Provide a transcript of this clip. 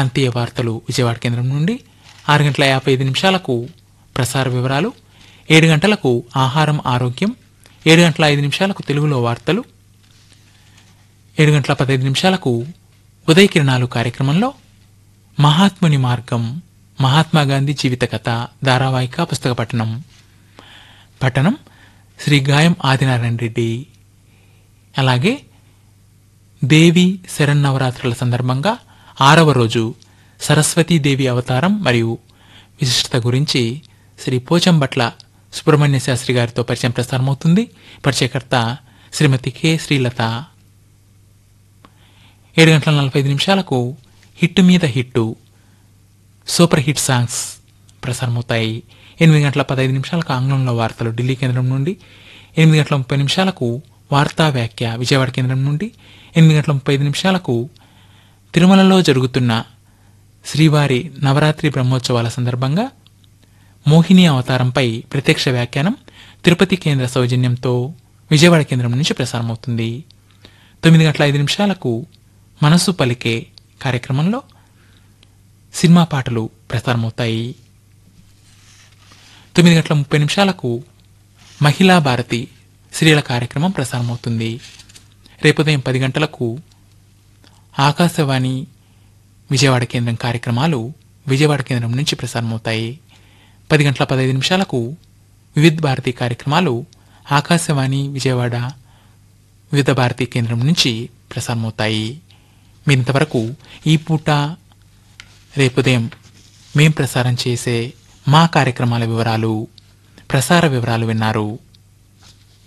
ప్రాంతీయ వార్తలు విజయవాడ కేంద్రం నుండి ఆరు గంటల యాభై ఐదు నిమిషాలకు ప్రసార వివరాలు ఏడు గంటలకు ఆహారం ఆరోగ్యం ఏడు గంటల ఐదు నిమిషాలకు తెలుగులో వార్తలు ఏడు గంటల పదహైదు నిమిషాలకు ఉదయ కిరణాలు కార్యక్రమంలో మహాత్ముని మార్గం మహాత్మా గాంధీ జీవిత కథ ధారావాహిక పుస్తక పఠనం పఠనం శ్రీ గాయం ఆదినారాయణ రెడ్డి అలాగే దేవి శరన్నవరాత్రుల సందర్భంగా ఆరవ రోజు సరస్వతీదేవి అవతారం మరియు విశిష్టత గురించి శ్రీ పోచంబట్ల సుబ్రహ్మణ్య శాస్త్రి గారితో పరిచయం ప్రసారమవుతుంది పరిచయకర్త శ్రీమతి కె శ్రీలత ఏడు గంటల నలభై ఐదు నిమిషాలకు హిట్ మీద హిట్టు సూపర్ హిట్ సాంగ్స్ ప్రసారమవుతాయి ఎనిమిది గంటల పదహైదు నిమిషాలకు ఆంగ్లంలో వార్తలు ఢిల్లీ కేంద్రం నుండి ఎనిమిది గంటల ముప్పై నిమిషాలకు వార్తా వ్యాఖ్య విజయవాడ కేంద్రం నుండి ఎనిమిది గంటల ముప్పై ఐదు నిమిషాలకు తిరుమలలో జరుగుతున్న శ్రీవారి నవరాత్రి బ్రహ్మోత్సవాల సందర్భంగా మోహిని అవతారంపై ప్రత్యక్ష వ్యాఖ్యానం తిరుపతి కేంద్ర సౌజన్యంతో విజయవాడ కేంద్రం నుంచి ప్రసారమవుతుంది తొమ్మిది గంటల ఐదు నిమిషాలకు మనసు పలికే కార్యక్రమంలో సినిమా పాటలు ప్రసారమవుతాయి తొమ్మిది గంటల ముప్పై నిమిషాలకు మహిళా భారతి స్త్రీల కార్యక్రమం ప్రసారమవుతుంది రేపు ఉదయం పది గంటలకు ఆకాశవాణి విజయవాడ కేంద్రం కార్యక్రమాలు విజయవాడ కేంద్రం నుంచి ప్రసారమవుతాయి పది గంటల పదహైదు నిమిషాలకు వివిధ భారతి కార్యక్రమాలు ఆకాశవాణి విజయవాడ వివిధ భారతి కేంద్రం నుంచి ప్రసారమవుతాయి మీరింతవరకు ఈ పూట రేపు ఉదయం మేం ప్రసారం చేసే మా కార్యక్రమాల వివరాలు ప్రసార వివరాలు విన్నారు